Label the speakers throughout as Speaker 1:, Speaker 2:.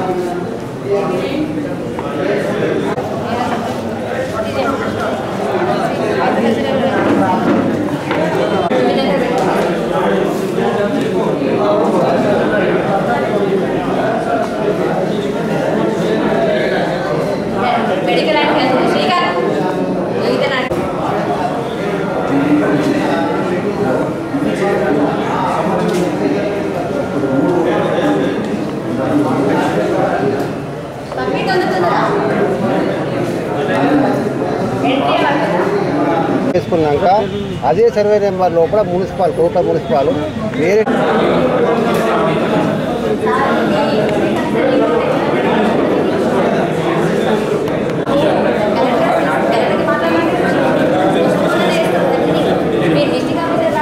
Speaker 1: medical and health Srikanth ఇతను complete అందుతుందా
Speaker 2: చేసుకున్నాక అదే సర్వే నెంబర్ లోపల మున్సిపాల్ కోట మున్సిపాల్ వేరే
Speaker 1: మీరు డిస్ట్రిక్ట్ ఆఫీసర్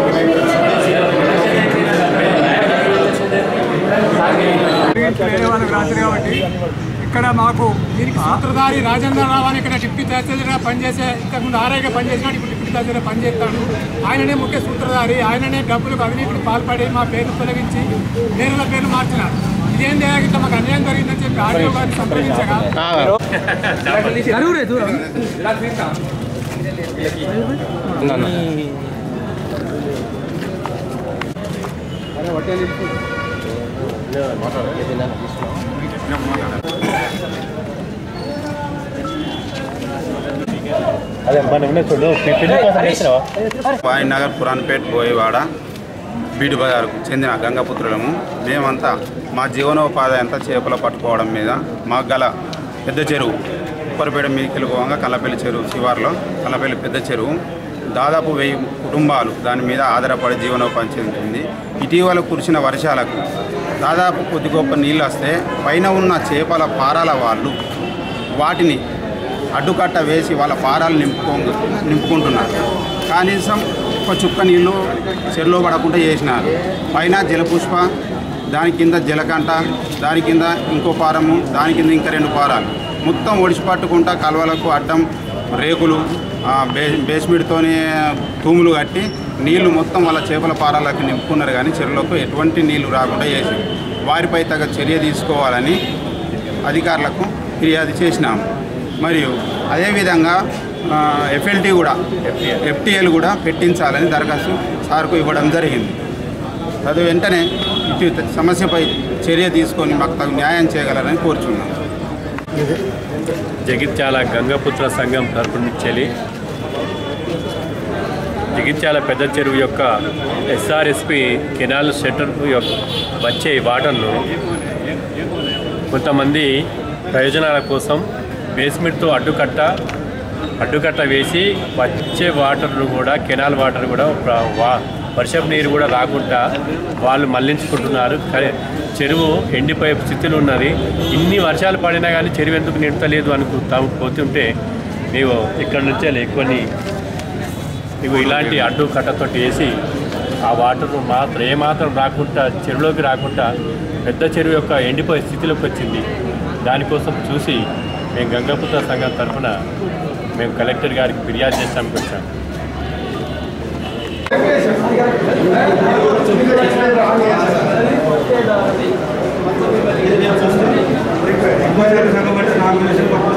Speaker 3: వేరే వాళ్ళకి రాశారు కాబట్టి ఇక్కడ మాకు దీనికి సూత్రధారి రాజేంద్ర రావు అని ఇక్కడ డిప్యూటీ తహసీల్దార్గా పనిచేసే ఇంతకుముందు ఆర్ఐగా పనిచేసినాడు ఇప్పుడు డిప్యూటీ తహసీల్దార్ పనిచేస్తాడు ఆయననే ముఖ్య సూత్రధారి ఆయననే డబ్బులకు అవినీతికి పాల్పడి మా పేర్లు తొలగించి పేరుల పేర్లు మార్చినారు ఇదేం చేయాలి ఇట్లా మాకు అన్యాయం జరిగిందని చెప్పి ఆర్డీఓ గారిని సంప్రదించగా
Speaker 4: వాయి నగర్ పురాన్పేట్ బోయవాడ బీడు బజార్కు చెందిన గంగపుత్రులము మేమంతా మా జీవనోపాధి అంతా చేపలు పట్టుకోవడం మీద మాకు గల పెద్ద చెరువు ఉప్పరిపేట మీదకి వెళ్ళిపోగా కల్లపల్లి చెరువు శివార్లో కల్లపల్లి పెద్ద చెరువు దాదాపు వెయ్యి కుటుంబాలు దాని మీద ఆధారపడి జీవనోపాధి చెందుతుంది ఇటీవల కురిసిన వర్షాలకు దాదాపు కొద్ది గొప్ప నీళ్ళు వస్తే పైన ఉన్న చేపల పారాల వాళ్ళు వాటిని అడ్డుకట్ట వేసి వాళ్ళ పారాలు నింపుకో నింపుకుంటున్నారు కనీసం ఒక చుక్క నీళ్ళు చెరులో పడకుండా చేసినారు పైన జలపుష్ప దాని కింద జలకంట దాని కింద ఇంకో పారము దాని కింద ఇంకా రెండు పారాలు మొత్తం ఒడిసి పట్టుకుంటా కలవలకు అడ్డం రేకులు ఆ, బే బేస్మెంట్తోని తూములు కట్టి నీళ్లు మొత్తం వాళ్ళ చేపల పారాలకు నింపుకున్నారు కానీ చెరువులకు ఎటువంటి నీళ్లు రాకుండా చేసి వారిపై తగ్గ చర్య తీసుకోవాలని అధికారులకు ఫిర్యాదు చేసినాము మరియు అదేవిధంగా ఎఫ్ఎల్టీ కూడా ఎఫ్టీఎల్ కూడా పెట్టించాలని దరఖాస్తు సార్కు ఇవ్వడం జరిగింది అది వెంటనే ఇటు సమస్యపై చర్య తీసుకొని మాకు తగు న్యాయం చేయగలరని కోరుచున్నాం
Speaker 5: జగిత్యాల గంగపుత్ర సంఘం తరపు నుంచి జగిత్యాల పెద్ద చెరువు యొక్క ఎస్ఆర్ఎస్పి కెనాల్ షట్టర్ యొక్క వచ్చే వాటర్ను కొంతమంది ప్రయోజనాల కోసం బేస్మెంట్తో అడ్డుకట్ట అడ్డుకట్ట వేసి వచ్చే వాటర్ను కూడా కెనాల్ వాటర్ కూడా ప్ర- వా- వర్షపు నీరు కూడా రాకుండా వాళ్ళు మళ్లించుకుంటున్నారు కానీ చెరువు ఎండిపోయే స్థితిలో ఉన్నది ఇన్ని వర్షాలు పడినా కానీ చెరువు ఎందుకు నిండతలేదు అనుకుంటాము పోతుంటే మేము ఇక్కడ నుంచే కొన్ని ఇవి ఇలాంటి అడ్డు కట్టతోటి వేసి ఆ వాటర్ మాత్రం ఏమాత్రం రాకుండా చెరువులోకి రాకుండా పెద్ద చెరువు యొక్క ఎండిపోయే స్థితిలోకి వచ్చింది దానికోసం చూసి మేము గంగాపుత్ర సంఘం తరఫున మేము కలెక్టర్ గారికి ఫిర్యాదు చేస్తానికి వచ్చాము
Speaker 6: సంఘం అంటే నాకు తెలిసి